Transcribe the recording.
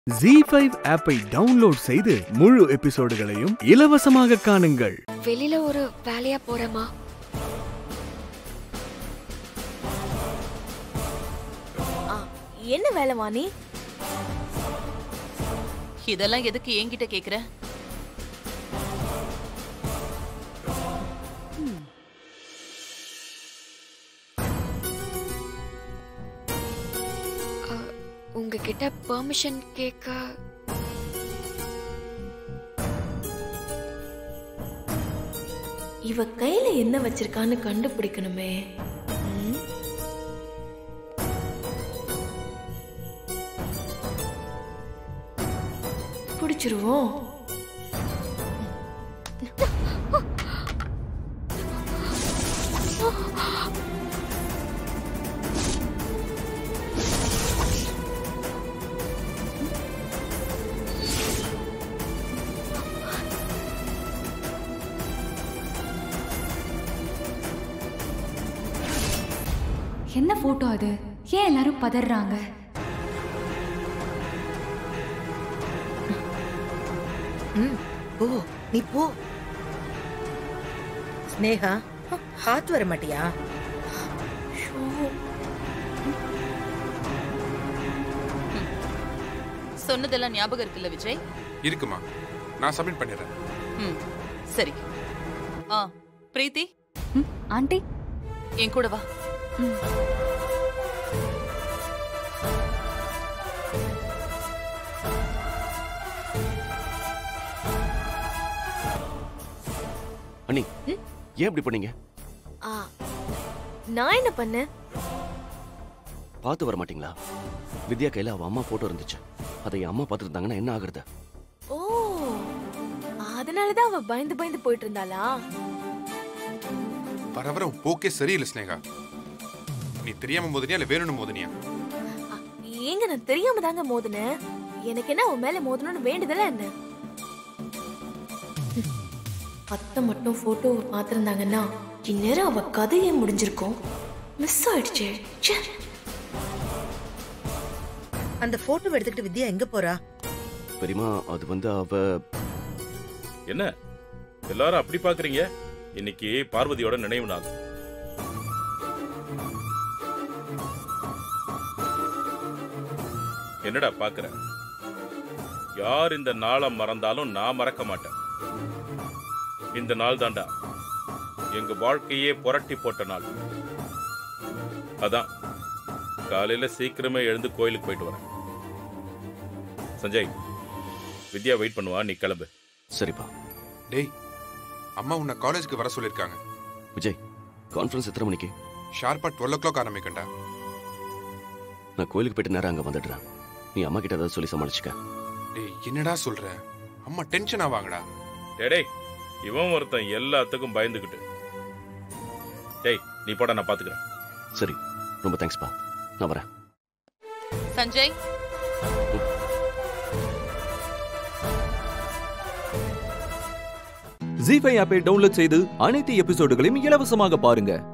G five ஆப்பை download செய்து முழு எபிசோடுகளையும் இலவசமாக காணுங்கள் வெளியில ஒரு வேலையா போறேமா ஆ, என்ன வேலை வாணி இதெல்லாம் எதுக்கு என்கிட்ட கேக்குற உங்ககிட்ட பெர்மிஷன் கேட்க இவ கையில என்ன வச்சிருக்கான்னு கண்டுபிடிக்கணுமே ம்? பிடிச்சிருவோம் என்ன போட்டோ அது ஏன் எல்லாரும் பதறாங்க ம் போ நீ போ ஸ்னேகா ஹாத் வர மாட்டியா சொன்னதெல்லாம் ஞாபகம் இருக்குல்ல விஜய் இருக்குமா நான் சப்மிட் பண்ணிடுறேன் ம் சரி ஆ பிரீத்தி ம், ஆண்டி என் கூட வா அண்ணி ஏன் இப்படி பண்ணீங்க ஆ, நான் என்ன பண்ணேன் பார்த்து வர மாட்டீங்களா வித்யா கையில அவ அம்மா போட்டோ இருந்துச்சு அதை என் அம்மா பார்த்துருந்தாங்கன்னா என்ன ஆகுறது ஓ அதனாலதான் அவ பயந்து பயந்து போயிட்டு இருந்தாளா வர வர உன் போக்கே சரியில்லை ஸ்னேகா நீ தெரியாம மோதினியா இல்ல வேணும்னு மோதினியா அ, ஏங்க நான் தெரியாம தாங்க மோதுனேன் எனக்கு என்ன அவன் மேல மோதணும்னு வேண்டுதல என்ன அத்தை மட்டும் போட்டோவை பார்த்திருந்தாங்கன்னா இந்நேரம் அவ கதையே முடிஞ்சிருக்கும் மிஸ் ஆயிடுச்சே ச்சே. அந்த போட்டோ எடுத்துக்கிட்டு வித்யா எங்க போறா பெரியமா அது வந்து அவ என்ன எல்லாரும் அப்படி பாக்குறீங்க இன்னைக்கு பார்வதியோட நினைவு நாள் என்னடா பாக்குற யார் இந்த நாளை மறந்தாலும் நான் மறக்க மாட்டேன் இந்த நாள் தாண்டா எங்க வாழ்க்கையே புரட்டி போட்ட நாள் அதான் காலையில சீக்கிரமே எழுந்து கோயிலுக்கு போயிட்டு வரேன் சஞ்சய் வித்யா வெயிட் பண்ணுவா நீ கிளம்பு சரிப்பா டேய் அம்மா உன்னை காலேஜுக்கு வர சொல்லிருக்காங்க விஜய் கான்ஃபரன்ஸ் எத்தனை மணிக்கு ஷார்ப்பா டுவெல் ஓ கிளாக் ஆரம்பிக்கண்டா நான் கோயிலுக்கு போயிட்டு நேரம் அங்க வந்துடுறேன் நீ அம்மா கிட்ட ஏதாவது சொல்லி சமாளிச்சுக்க டேய் என்னடா சொல்ற அம்மா டென்ஷன் ஆவாங்கடா டேய் டேய், இவன் ஒருத்தன் எல்லாத்துக்கும் பயந்துகிட்டு டேய் நீ போட நான் பாத்துக்கிறேன் சரி ரொம்ப தேங்க்ஸ்ப்பா நான் வரேன் சஞ்சய் ஜி ஃபைவ் ஆப்பை டவுன்லோட் செய்து அனைத்து எபிசோடுகளையும் இலவசமாக பாருங்க